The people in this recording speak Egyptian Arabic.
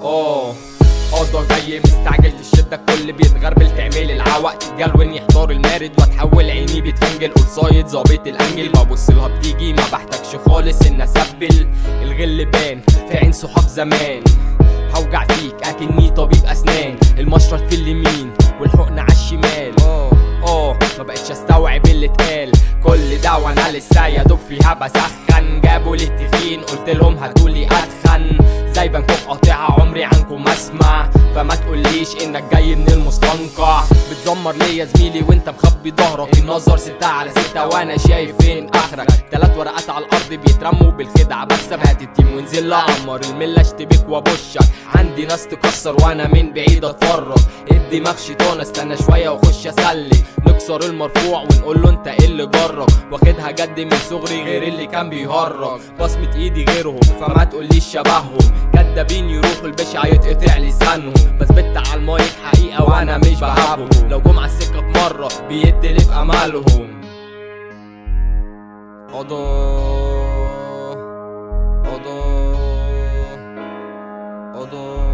اه قضا جاي مستعجل في الشدة الكل بيتغربل تعمل العوق تتجلون يحتار المارد واتحول عيني بتفنجل قصايد ظابط الانجل ببص لها بتيجي ما بحتاجش خالص ان اسبل الغل بان في عين صحاب زمان هوجع فيك اكني طبيب اسنان المشرط في اليمين والحقن على الشمال اه اه ما بقتش استوعب اللي اتقال كل ده وانا لسه يا دوب فيها بسخن جابوا لي التخين قلت لهم هاتولي اتخن زي بنكوك قاطعة عمري عنكم اسمع فما تقوليش انك جاي من المستنقع بتزمر ليا زميلي وانت مخبي ظهرك النظر ستة على ستة وانا شايف فين اخرك تلات ورقات على الارض بيترموا بالخدعة بكسب هات التيم وانزل اعمر الملة اشتبك وابشك عندي ناس تكسر وانا من بعيد اتفرج الدماغ شيطان استنى شوية واخش اسلك نكسر المرفوع ونقول له انت ايه اللي جرك واخدها جد من صغري غير اللي كان بيهرج بصمة ايدي غيرهم فما تقوليش شبههم كدابين يروحوا البشع يتقطع لسانهم بثبت على المايك حقيقة وانا مش بهابهم لو جم على السكة في مرة بيتلف امالهم قضاء قضاء قضاء